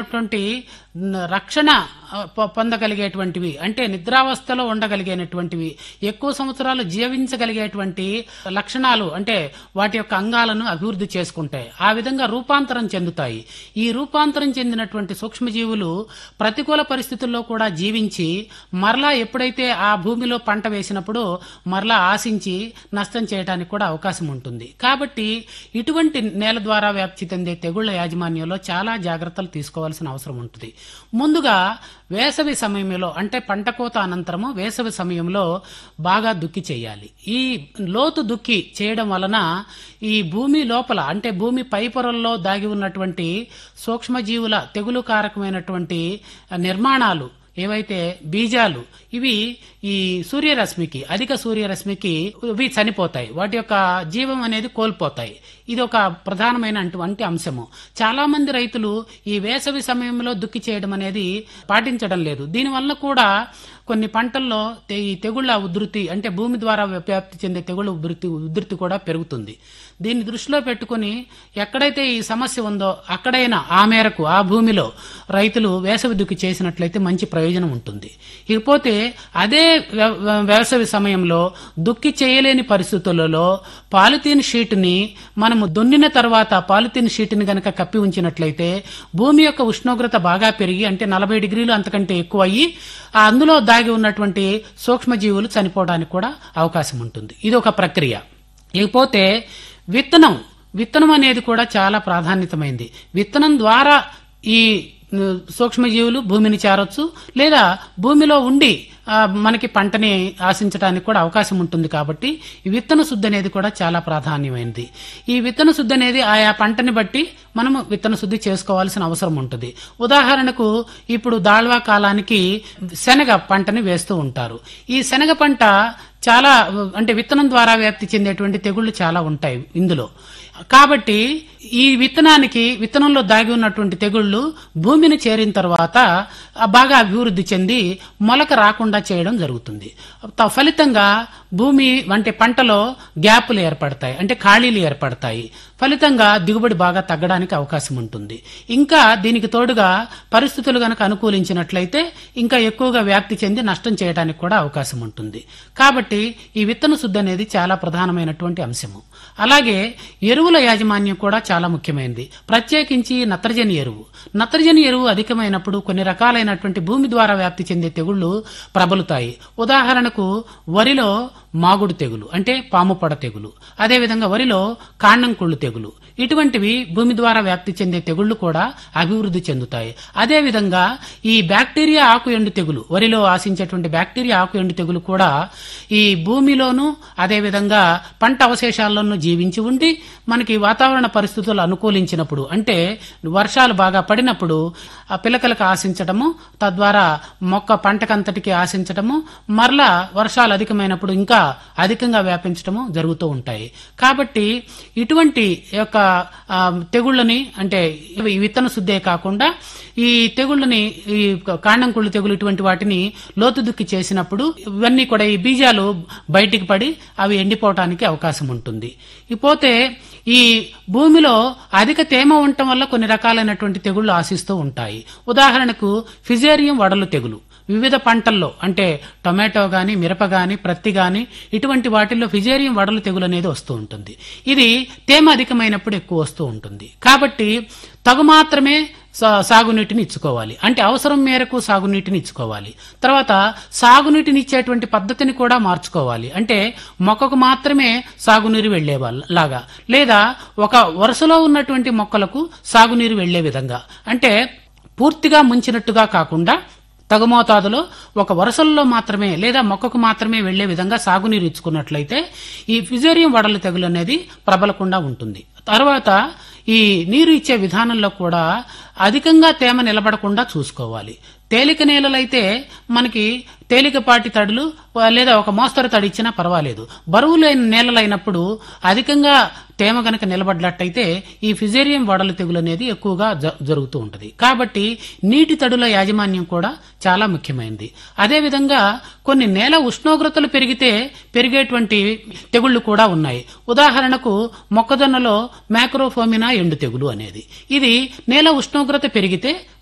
విధమైనటువంటి న- రక్షణ ఆ, పొ- పొందగలిగేటువంటివి అంటే నిద్రావస్థలో ఉండగలిగేటువంటివి ఎక్కువ సంవత్సరాలు జీవించగలిగేటువంటి లక్షణాలు అంటే వాటి యొక్క అంగాలను అభివృద్ధి చేసుకుంటాయి ఆ విధంగా రూపాంతరం చెందుతాయి ఈ రూపాంతరం చెందినటువంటి సూక్ష్మజీవులు ప్రతికూల పరిస్థితుల్లో కూడా జీవించి మరలా ఎప్పుడైతే ఆ భూమిలో పంట వేసినప్పుడు మరలా ఆశించి నష్టం చేయడానికి కూడా అవకాశం ఉంటుంది కాబట్టి ఇటువంటి నేల ద్వారా వ్యాప్తి చెందే తెగుళ్ల యాజమాన్యంలో చాలా జాగ్రత్తలు తీసుకోవాల్సిన అవసరం ఉంటుంది ముందుగా వేసవి సమయంలో అంటే పంట కోత అనంతరము వేసవి సమయంలో బాగా దుక్కి చేయాలి ఈ లోతు దుక్కి చేయడం వలన ఈ భూమి లోపల అంటే భూమి పై పొరల్లో దాగి ఉన్నటువంటి సూక్ష్మజీవుల తెగులు కారకమైనటువంటి నిర్మాణాలు ఏవైతే బీజాలు ఇవి ఈ సూర్యరశ్మికి అధిక సూర్యరశ్మికి ఇవి చనిపోతాయి వాటి యొక్క జీవం అనేది కోల్పోతాయి ఇది ఒక ప్రధానమైనటువంటి అంశము చాలా మంది రైతులు ఈ వేసవి సమయంలో దుక్కి చేయడం అనేది పాటించడం లేదు దీనివల్ల కూడా కొన్ని పంటల్లో తె- ఈ తెగుళ్ల ఉధృతి అంటే భూమి ద్వారా వ్యాప్తి చెందే తెగుళ్ళ ఉధృతి ఉధృతి కూడా పెరుగుతుంది దీన్ని దృష్టిలో పెట్టుకుని ఎక్కడైతే ఈ సమస్య ఉందో అక్కడైనా ఆ మేరకు ఆ భూమిలో రైతులు వేసవి దుక్కి చేసినట్లయితే మంచి ప్రయోజనం ఉంటుంది ఇకపోతే అదే వ్య- వ్య- వేసవి సమయంలో దుక్కి చేయలేని పరిస్థితులలో పాలిథీన్ షీట్ని మనము దున్నిన తర్వాత పాలిథీన్ షీట్ని గనక కప్పి ఉంచినట్లయితే భూమి యొక్క ఉష్ణోగ్రత బాగా పెరిగి అంటే నలభై డిగ్రీలు అంతకంటే ఎక్కువ అయ్యి ఆ అందులో దాగి ఉన్నటువంటి సూక్ష్మజీవులు చనిపోవడానికి కూడా అవకాశం ఉంటుంది ఇది ఒక ప్రక్రియ ఇకపోతే విత్తనం విత్తనం అనేది కూడా చాలా ప్రాధాన్యతమైంది విత్తనం ద్వారా ఈ ఉ, సూక్ష్మజీవులు భూమిని చేరొచ్చు లేదా భూమిలో ఉండి ఆ, మనకి పంటని ఆశించడానికి కూడా అవకాశం ఉంటుంది కాబట్టి ఈ విత్తన శుద్ధి అనేది కూడా చాలా ప్రాధాన్యమైనది ఈ విత్తన శుద్ధి అనేది ఆయా పంటని బట్టి మనము విత్తన శుద్ధి చేసుకోవాల్సిన అవసరం ఉంటుంది ఉదాహరణకు ఇప్పుడు దాళ్వా కాలానికి శనగ పంటని వేస్తూ ఉంటారు ఈ శనగ పంట చాలా అంటే విత్తనం ద్వారా వ్యాప్తి చెందేటువంటి తెగుళ్లు చాలా ఉంటాయి ఇందులో కాబట్టి ఈ విత్తనానికి విత్తనంలో దాగి ఉన్నటువంటి తెగుళ్లు భూమిని చేరిన తర్వాత ఆ బాగా అభివృద్ధి చెంది మొలక రాకుండా చేయడం జరుగుతుంది త- ఫలితంగా భూమి అంటే పంటలో గ్యాపులు ఏర్పడతాయి అంటే ఖాళీలు ఏర్పడతాయి ఫలితంగా దిగుబడి బాగా తగ్గడానికి అవకాశం ఉంటుంది ఇంకా దీనికి తోడుగా పరిస్థితులు గనక అనుకూలించినట్లయితే ఇంకా ఎక్కువగా వ్యాప్తి చెంది నష్టం చేయడానికి కూడా అవకాశం ఉంటుంది కాబట్టి ఈ విత్తన శుద్ధి అనేది చాలా ప్రధానమైనటువంటి అంశము అలాగే ఎరువుల యాజమాన్యం కూడా చాలా ముఖ్యమైనది ప్రత్యేకించి నత్రజని ఎరువు నత్రజని ఎరువు అధికమైనప్పుడు కొన్ని రకాలైనటువంటి భూమి ద్వారా వ్యాప్తి చెందే తెగుళ్లు ప్రబలుతాయి ఉదాహరణకు వరిలో మాగుడు తెగులు అంటే పాముపొడ తెగులు అదేవిధంగా వరిలో కాండం కుళ్ళు తెగులు ఇటువంటివి భూమి ద్వారా వ్యాప్తి చెందే తెగుళ్లు కూడా అభివృద్ధి చెందుతాయి అదేవిధంగా ఈ బ్యాక్టీరియా ఆకు ఎండు తెగులు వరిలో ఆశించేటువంటి బ్యాక్టీరియా ఆకు ఎండు తెగులు కూడా ఈ భూమిలోను అదేవిధంగా పంట అవశేషాల్లోనూ జీవించి ఉండి మనకి వాతావరణ పరిస్థితులు అనుకూలించినప్పుడు అంటే వర్షాలు బాగా పడినప్పుడు ఆ పిలకలకు ఆశించటము తద్వారా మొక్క పంటకంతటికి ఆశించటము మరలా వర్షాలు అధికమైనప్పుడు ఇంకా అధికంగా వ్యాపించటము జరుగుతూ ఉంటాయి కాబట్టి ఇటువంటి యొక్క ఆ, తెగుళ్ళని అంటే ఇవి విత్తన శుద్ధే కాకుండా ఈ తెగుళ్ళని ఈ కాండం కుళ్ళు తెగులు ఇటువంటి వాటిని లోతు దుక్కి చేసినప్పుడు ఇవన్నీ కూడా ఈ బీజాలు బయటికి పడి అవి ఎండిపోవటానికి అవకాశం ఉంటుంది ఇకపోతే ఈ భూమిలో అధిక తేమ ఉండటం వల్ల కొన్ని రకాలైనటువంటి తెగుళ్లు ఆశిస్తూ ఉంటాయి ఉదాహరణకు ఫిజేరియం వడలు తెగులు వివిధ పంటల్లో అంటే టొమాటో గాని మిరప గాని ప్రత్తి గాని ఇటువంటి వాటిల్లో ఫిజేరియం వడలు తెగులు అనేది వస్తూ ఉంటుంది ఇది తేమ అధికమైనప్పుడు ఎక్కువ వస్తూ ఉంటుంది కాబట్టి తగు మాత్రమే సా- సాగునీటిని ఇచ్చుకోవాలి అంటే అవసరం మేరకు సాగునీటిని ఇచ్చుకోవాలి తర్వాత సాగునీటిని ఇచ్చేటువంటి పద్ధతిని కూడా మార్చుకోవాలి అంటే మొక్కకు మాత్రమే సాగునీరు వెళ్లే వాళ్ళ లాగా లేదా ఒక వరుసలో ఉన్నటువంటి మొక్కలకు సాగునీరు వెళ్లే విధంగా అంటే పూర్తిగా ముంచినట్టుగా కాకుండా తగు మోతాదులో ఒక వరుసల్లో మాత్రమే లేదా మొక్కకు మాత్రమే వెళ్లే విధంగా సాగునీరు ఇచ్చుకున్నట్లయితే ఈ ఫిజేరియం వడల తెగులు అనేది ప్రబలకుండా ఉంటుంది తర్వాత ఈ నీరు ఇచ్చే విధానంలో కూడా అధికంగా తేమ నిలబడకుండా చూసుకోవాలి తేలిక నేలలైతే మనకి తేలికపాటి తడులు ఆ, లేదా ఒక మోస్తరు తడి ఇచ్చినా పర్వాలేదు బరువు లేని నేలలైనప్పుడు అధికంగా తేమ గనక నిలబడ్డట్టయితే ఈ ఫిజేరియం వడల తెగులు అనేది ఎక్కువగా జ- జరుగుతూ ఉంటుంది కాబట్టి నీటి తడుల యాజమాన్యం కూడా చాలా ముఖ్యమైనది అదేవిధంగా కొన్ని నేల ఉష్ణోగ్రతలు పెరిగితే పెరిగేటువంటి తెగుళ్లు కూడా ఉన్నాయి ఉదాహరణకు మొక్కజొన్నలో మ్యాక్రోఫోమినా ఎండు తెగులు అనేది ఇది నేల ఉష్ణోగ్రత పెరిగితే